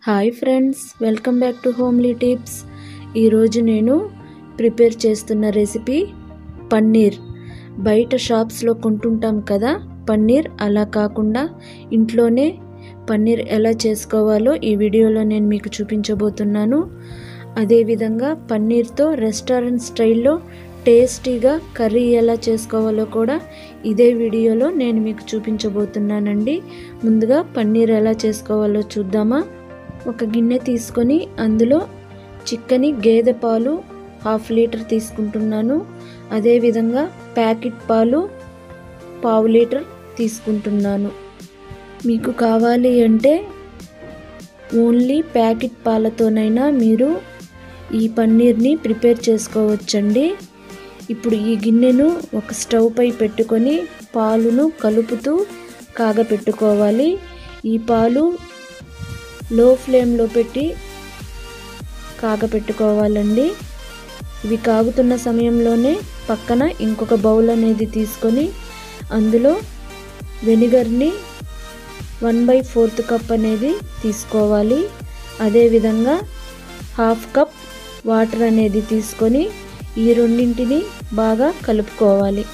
hi friends welcome back to homely tips ఈరోజు నేను prepare చేస్తున్న రెసిపీ పన్నీర్ బయట షాప్స్లో కొంటుంటాం కదా పన్నీర్ అలా కాకుండా ఇంట్లోనే పన్నీర్ ఎలా చేసుకోవాలో ఈ వీడియోలో నేను మీకు చూపించబోతున్నాను అదేవిధంగా పన్నీర్తో రెస్టారెంట్ స్టైల్లో టేస్టీగా కర్రీ ఎలా చేసుకోవాలో కూడా ఇదే వీడియోలో నేను మీకు చూపించబోతున్నానండి ముందుగా పన్నీర్ ఎలా చేసుకోవాలో చూద్దామా ఒక గిన్నె తీసుకొని అందులో చిక్కని గేదె పాలు హాఫ్ లీటర్ తీసుకుంటున్నాను అదేవిధంగా ప్యాకెట్ పాలు పావు లీటర్ తీసుకుంటున్నాను మీకు కావాలి అంటే ఓన్లీ ప్యాకెట్ పాలతోనైనా మీరు ఈ పన్నీర్ని ప్రిపేర్ చేసుకోవచ్చండి ఇప్పుడు ఈ గిన్నెను ఒక స్టవ్ పై పెట్టుకొని పాలును కలుపుతూ కాగపెట్టుకోవాలి ఈ పాలు లో ఫ్లేమ్లో పెట్టి కాగపెట్టుకోవాలండి ఇవి కాగుతున్న సమయంలోనే పక్కన ఇంకొక బౌల్ అనేది తీసుకొని అందులో వెనిగర్ని వన్ బై ఫోర్త్ కప్ అనేది తీసుకోవాలి అదేవిధంగా హాఫ్ కప్ వాటర్ అనేది తీసుకొని ఈ రెండింటిని బాగా కలుపుకోవాలి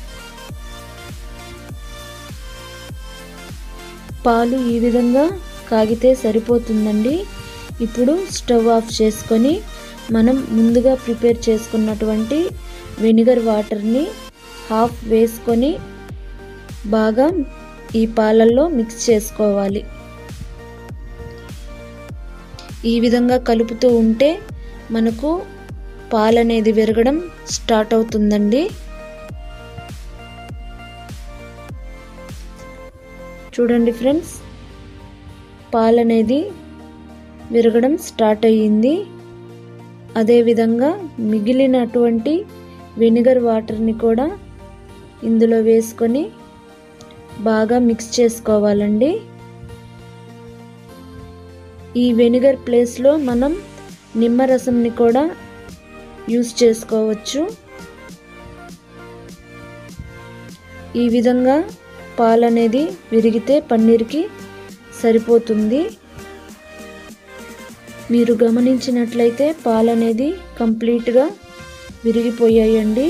పాలు ఈ విధంగా కాగితే సరిపోతుందండి ఇప్పుడు స్టవ్ ఆఫ్ చేసుకొని మనం ముందుగా ప్రిపేర్ చేసుకున్నటువంటి వెనిగర్ వాటర్ని హాఫ్ వేసుకొని బాగా ఈ పాలల్లో మిక్స్ చేసుకోవాలి ఈ విధంగా కలుపుతూ ఉంటే మనకు పాలు అనేది విరగడం స్టార్ట్ అవుతుందండి చూడండి ఫ్రెండ్స్ పాలు అనేది విరగడం స్టార్ట్ అయ్యింది అదేవిధంగా మిగిలినటువంటి వెనిగర్ వాటర్ని కూడా ఇందులో వేసుకొని బాగా మిక్స్ చేసుకోవాలండి ఈ వెనిగర్ ప్లేస్లో మనం నిమ్మరసంని కూడా యూస్ చేసుకోవచ్చు ఈ విధంగా పాలు అనేది విరిగితే పన్నీర్కి సరిపోతుంది మీరు గమనించినట్లయితే పాలు అనేది కంప్లీట్గా విరిగిపోయాయండి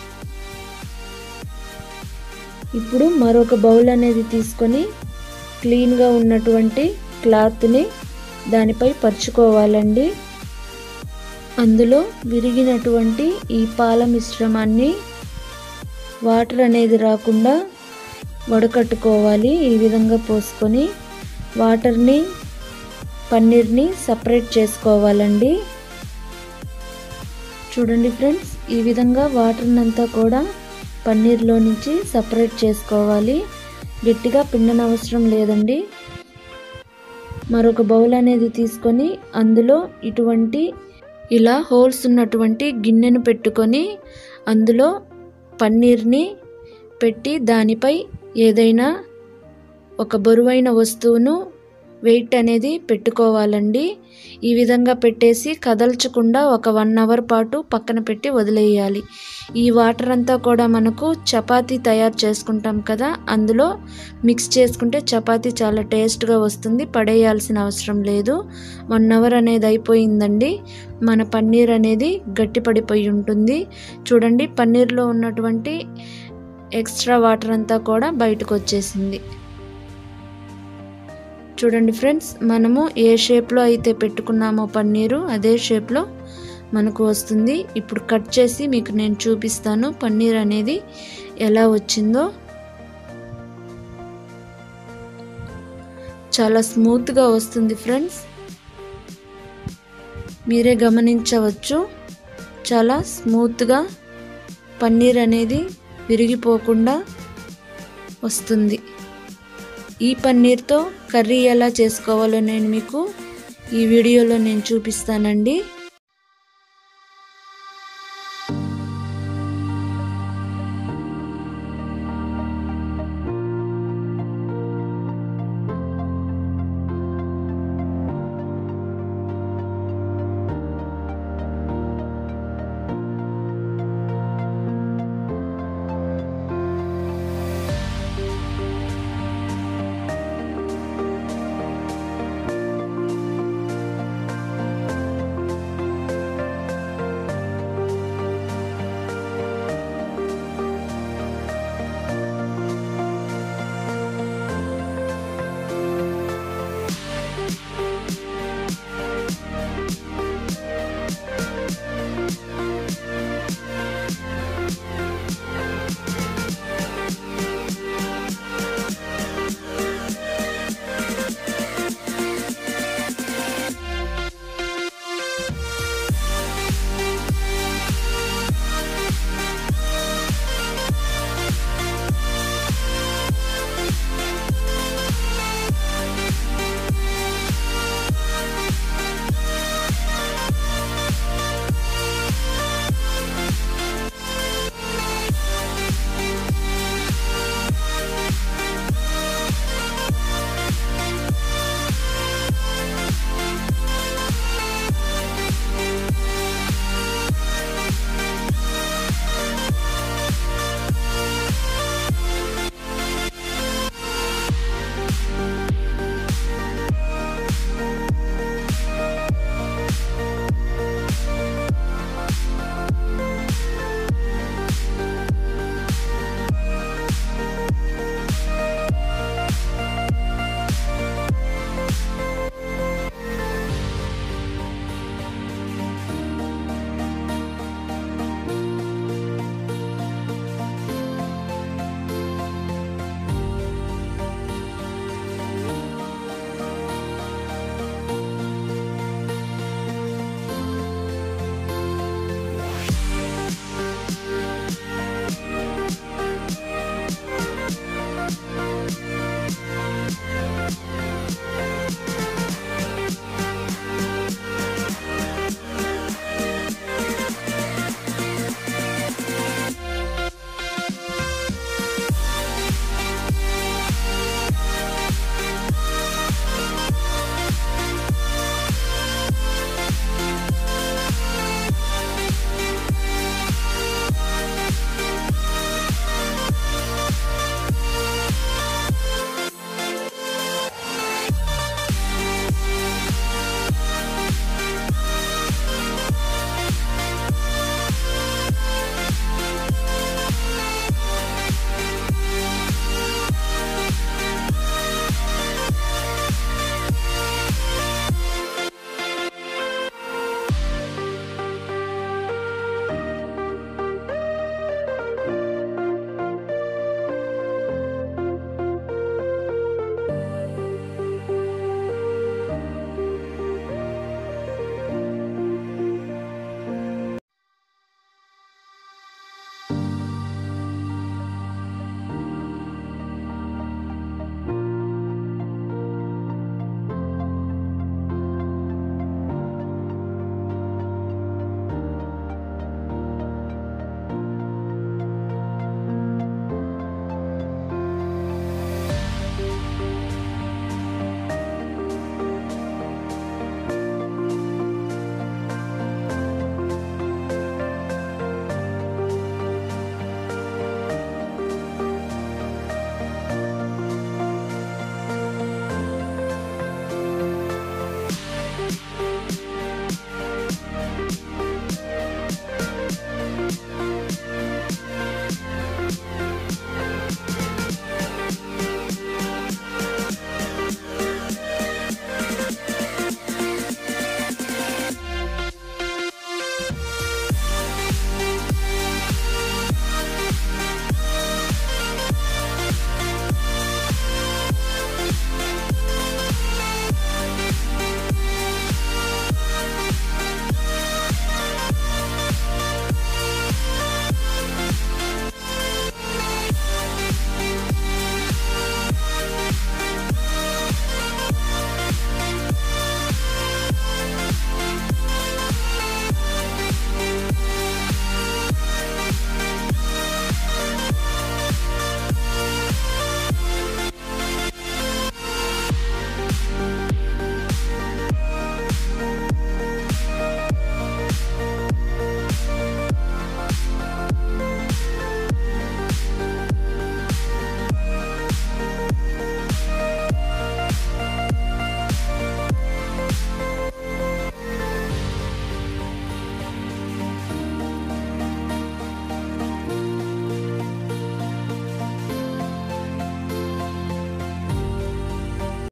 ఇప్పుడు మరొక బౌల్ అనేది తీసుకొని క్లీన్గా ఉన్నటువంటి క్లాత్ని దానిపై పరుచుకోవాలండి అందులో విరిగినటువంటి ఈ పాల మిశ్రమాన్ని వాటర్ అనేది రాకుండా వడకట్టుకోవాలి ఈ విధంగా పోసుకొని వాటర్ని పన్నీర్ని సపరేట్ చేసుకోవాలండి చూడండి ఫ్రెండ్స్ ఈ విధంగా వాటర్ని అంతా కూడా పన్నీర్లో నుంచి సపరేట్ చేసుకోవాలి గట్టిగా పిండనవసరం లేదండి మరొక బౌల్ అనేది తీసుకొని అందులో ఇటువంటి ఇలా హోల్స్ ఉన్నటువంటి గిన్నెను పెట్టుకొని అందులో పన్నీర్ని పెట్టి దానిపై ఏదైనా ఒక బరువైన వస్తువును వెయిట్ అనేది పెట్టుకోవాలండి ఈ విధంగా పెట్టేసి కదల్చకుండా ఒక వన్ అవర్ పాటు పక్కన పెట్టి వదిలేయాలి ఈ వాటర్ అంతా కూడా మనకు చపాతీ తయారు చేసుకుంటాం కదా అందులో మిక్స్ చేసుకుంటే చపాతీ చాలా టేస్ట్గా వస్తుంది పడేయాల్సిన అవసరం లేదు వన్ అవర్ అనేది అయిపోయిందండి మన పన్నీర్ అనేది గట్టిపడిపోయి ఉంటుంది చూడండి పన్నీర్లో ఉన్నటువంటి ఎక్స్ట్రా వాటర్ అంతా కూడా బయటకు వచ్చేసింది చూడండి ఫ్రెండ్స్ మనము ఏ షేప్లో అయితే పెట్టుకున్నామో పన్నీరు అదే షేప్లో మనకు వస్తుంది ఇప్పుడు కట్ చేసి మీకు నేను చూపిస్తాను పన్నీర్ అనేది ఎలా వచ్చిందో చాలా స్మూత్గా వస్తుంది ఫ్రెండ్స్ మీరే గమనించవచ్చు చాలా స్మూత్గా పన్నీర్ అనేది విరిగిపోకుండా వస్తుంది ఈ పన్నీర్తో కర్రీ ఎలా చేసుకోవాలో నేను మీకు ఈ వీడియోలో నేను చూపిస్తానండి